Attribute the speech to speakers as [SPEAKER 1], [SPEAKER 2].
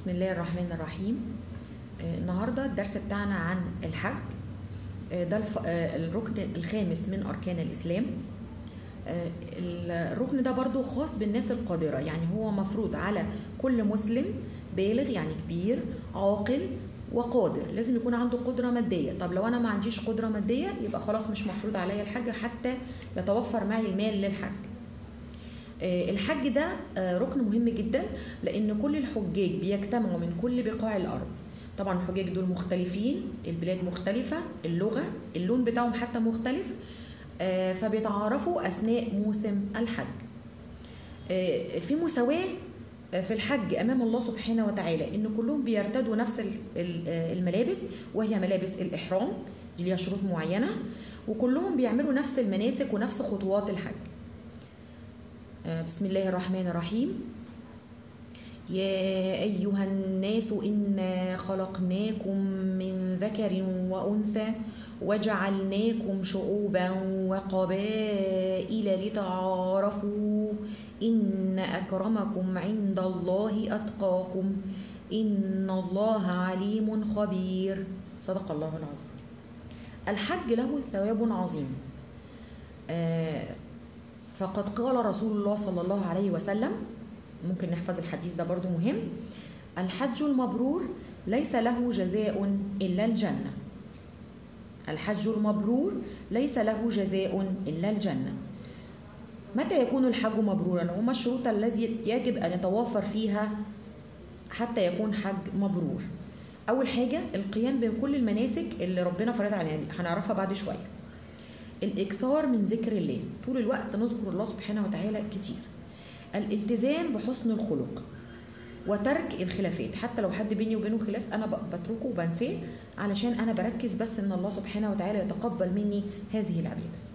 [SPEAKER 1] بسم الله الرحمن الرحيم آه، النهارده الدرس بتاعنا عن الحج آه، ده الف- آه، الركن الخامس من اركان الاسلام آه، الركن ده برضو خاص بالناس القادرة يعني هو مفروض على كل مسلم بالغ يعني كبير عاقل وقادر لازم يكون عنده قدرة مادية طب لو أنا ما عنديش قدرة مادية يبقى خلاص مش مفروض عليا الحج حتى يتوفر معي المال للحج آه، الحج ده آه، ركن مهم جدا لان كل الحجاج بيجتمعوا من كل بقاع الارض طبعا الحجاج دول مختلفين البلاد مختلفة اللغة اللون بتاعهم حتى مختلف آه، فبيتعارفوا أثناء موسم الحج آه، في مساواة آه، في الحج أمام الله سبحانه وتعالى إن كلهم بيرتدوا نفس ال- ال- آه، الملابس وهي ملابس الإحرام دي ليها شروط معينة وكلهم بيعملوا نفس المناسك ونفس خطوات الحج آه، بسم الله الرحمن الرحيم يا أيها الناس إنا خلقناكم من ذكر وأنثى وجعلناكم شعوبا وقبائل لتعارفوا إن أكرمكم عند الله أتقاكم إن الله عليم خبير صدق الله العظيم الحج له ثواب عظيم آه، فقد قال رسول الله صلى الله عليه وسلم ممكن نحفظ الحديث ده برضو مهم الحج المبرور ليس له جزاء إلا الجنة الحج المبرور ليس له جزاء إلا الجنة متى يكون الحج مبرورا وما الشروط التي يجب أن يتوفر فيها حتى يكون حج مبرور أول حاجة القيام بكل المناسك اللي ربنا فرضها علينا هنعرفها بعد شوية الإكثار من ذكر الله طول الوقت نذكر الله سبحانه وتعالى كتير الالتزام بحسن الخلق وترك الخلافات حتى لو حد بيني وبينه خلاف انا ب- بتركه وبنساه علشان انا بركز بس ان الله سبحانه وتعالى يتقبل مني هذه العباده